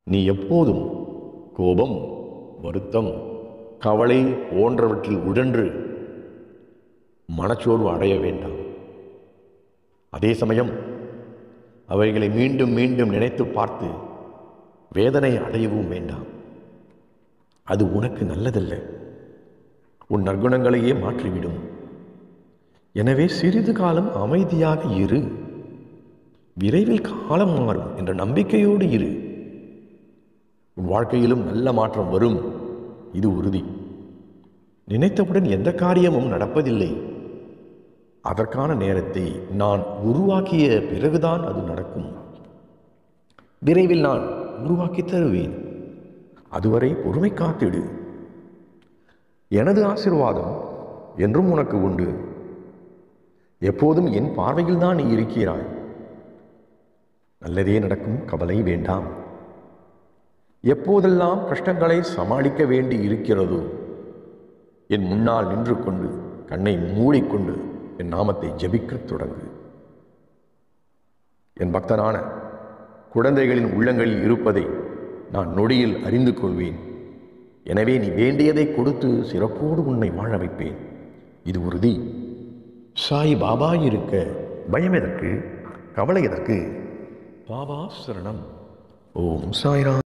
நீ எப்போதும் கோபம் வருத்தம் கவலை போன்றவற்றில் உழன்று மனச்சோர்வு அடைய வேண்டாம் அதே சமயம் அவைகளை மீண்டும் மீண்டும் நினைத்து பார்த்து வேதனை அடையவும் வேண்டாம் அது உனக்கு நல்லதல்ல உன் நற்குணங்களையே மாற்றிவிடும் எனவே சிறிது காலம் அமைதியாக இரு விரைவில் காலம் மாறும் என்ற நம்பிக்கையோடு இரு உன் வாழ்க்கையிலும் நல்ல மாற்றம் வரும் இது உறுதி நினைத்தவுடன் எந்த காரியமும் நடப்பதில்லை அதற்கான நேரத்தை நான் உருவாக்கிய பிறகுதான் அது நடக்கும் விரைவில் நான் உருவாக்கி தருவேன் அதுவரை பொறுமை காத்திடு எனது ஆசிர்வாதம் என்றும் உனக்கு உண்டு எப்போதும் என் பார்வையில் தான் நீ இருக்கிறாய் நல்லதே நடக்கும் கவலை வேண்டாம் எப்போதெல்லாம் கஷ்டங்களை சமாளிக்க வேண்டி இருக்கிறதோ என் முன்னால் நின்று கொண்டு கண்ணை மூடிக்கொண்டு என் நாமத்தை ஜெபிக்கத் தொடங்கு என் பக்தனான குழந்தைகளின் உள்ளங்களில் இருப்பதை நான் நொடியில் அறிந்து கொள்வேன் எனவே நீ வேண்டியதை கொடுத்து சிறப்போடு உன்னை வாழ வைப்பேன் இது உறுதி சாய் பாபா இருக்க பயம் எதற்கு கவலை எதற்கு பாபா சரணம் ஓம் சாய்ராம்